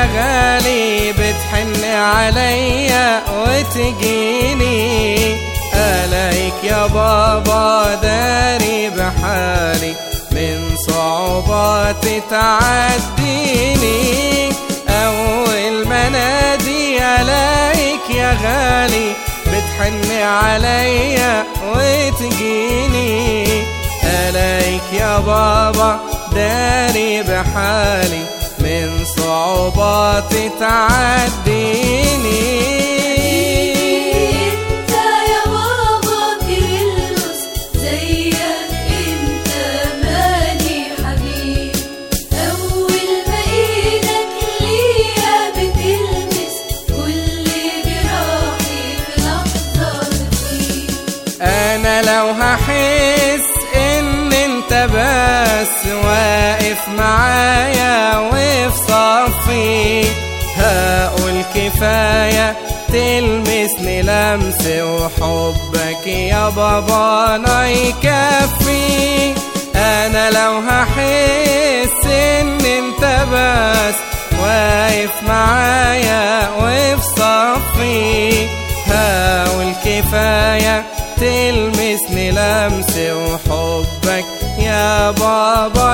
يا غالي بتحن عليا وتجيني عليك يا بابا داري بحالي من صعوبات تعديني أول ما نادي عليك يا غالي بتحن عليا وتجيني عليك يا بابا داري بحالي من صعوبات تعديني انت يا بابا كيرلس زيك انت مالي حبيب اول ما ايدك ليا بتلمس كل جراحي في لحظه بتطير انا لو هحس ان انت بس واقف معايا وفي صفي هقول كفاية تلمسني لمس وحبك يا بابا انا يكفي انا لو هحس ان انت بس واقف معايا وفي صفي هقول كفاية تلمسني لمس وحبك يا بابا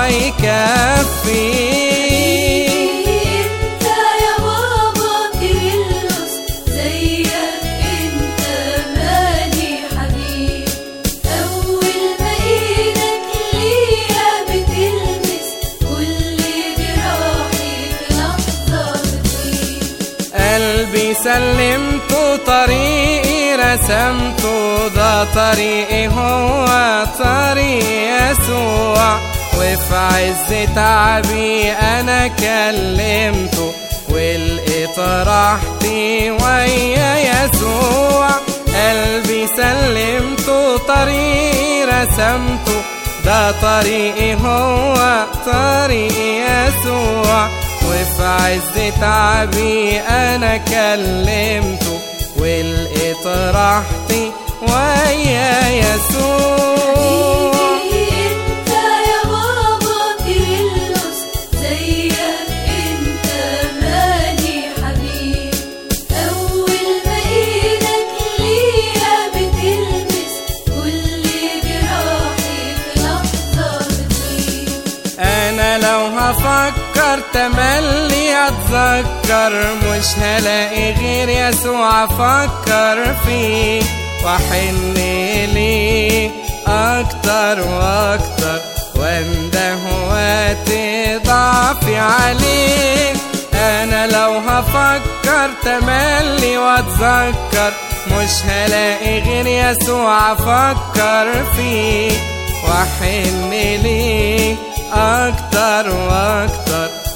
يكفي انت يا بابا كيرلس زيك انت مالي حبيب اول ما ايدك ليا بتلمس كل جراحي في لحظه بتطير قلبي سلمته طريقي رسمته ده طريقي هو طريق يسوع وفي عز تعبي انا كلمته ولقيت راحتي ويا يسوع قلبي سلمته طريقي رسمته ده طريقي هو طريق يسوع وفي عز تعبي انا كلمته ولقيت راحتي ويا يسوع انت يا بابا كيرلس زيك انت مالي حبيب اول ما ايدك ليا بتلمس كل جراحي في لحظه بتطير انا لو هفكر تملي اتذكر مش هلاقي غير يسوع افكر فيه واحن ليه اكتر واكتر وانده وقت ضعفي عليه انا لو هفكر تملي واتذكر مش هلاقي غير يسوع افكر فيه واحن ليه اكتر واكتر